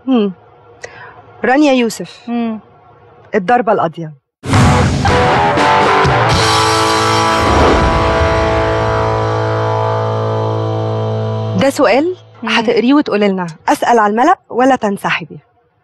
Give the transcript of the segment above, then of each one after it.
مم. رانيا يوسف مم. الضربة القاضية ده سؤال مم. هتقريه وتقولي لنا اسال على الملأ ولا تنسحبي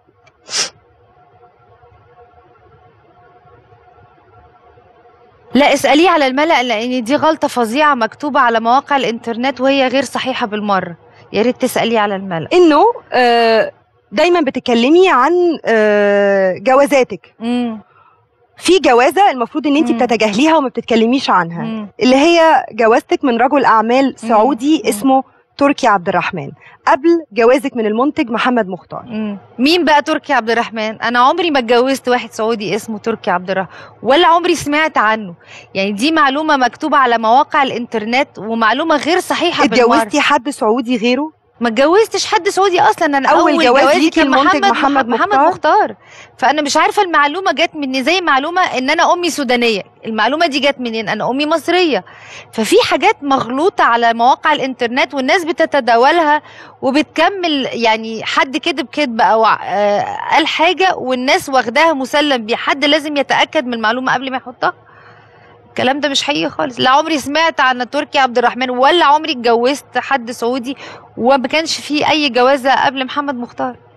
لا اسأليه على الملأ لأن دي غلطة فظيعة مكتوبة على مواقع الإنترنت وهي غير صحيحة بالمرة يا ريت تسأليه على الملأ انه آه، دايما بتتكلمي عن آه، جوازاتك مم. في جوازه المفروض ان انت مم. بتتجاهليها وما بتتكلميش عنها مم. اللي هي جوازتك من رجل اعمال سعودي مم. اسمه تركي عبد الرحمن قبل جوازك من المنتج محمد مختار مم. مين بقى تركي عبد الرحمن انا عمري ما اتجوزت واحد سعودي اسمه تركي عبد الرحمن ولا عمري سمعت عنه يعني دي معلومه مكتوبه على مواقع الانترنت ومعلومه غير صحيحه بالمرة. اتجوزتي حد سعودي غيره ما اتجوزتش حد سعودي اصلا انا أول اول, جواز جوازي ليكي كان المنتج محمد محمد محمد مختار؟ مختار فانا مش عارفه المعلومه جت مني زي معلومه ان انا امي سودانيه المعلومه دي جت منين انا امي مصريه ففي حاجات مغلوطه على مواقع الانترنت والناس بتتداولها وبتكمل يعني حد كذب كذب او آه، قال حاجه والناس واخداها مسلم بيه حد لازم يتاكد من المعلومه قبل ما يحطها الكلام ده مش حقيقي خالص لا عمري سمعت عن تركي عبد الرحمن ولا عمري اتجوزت حد سعودي وما كانش فيه اي جوازه قبل محمد مختار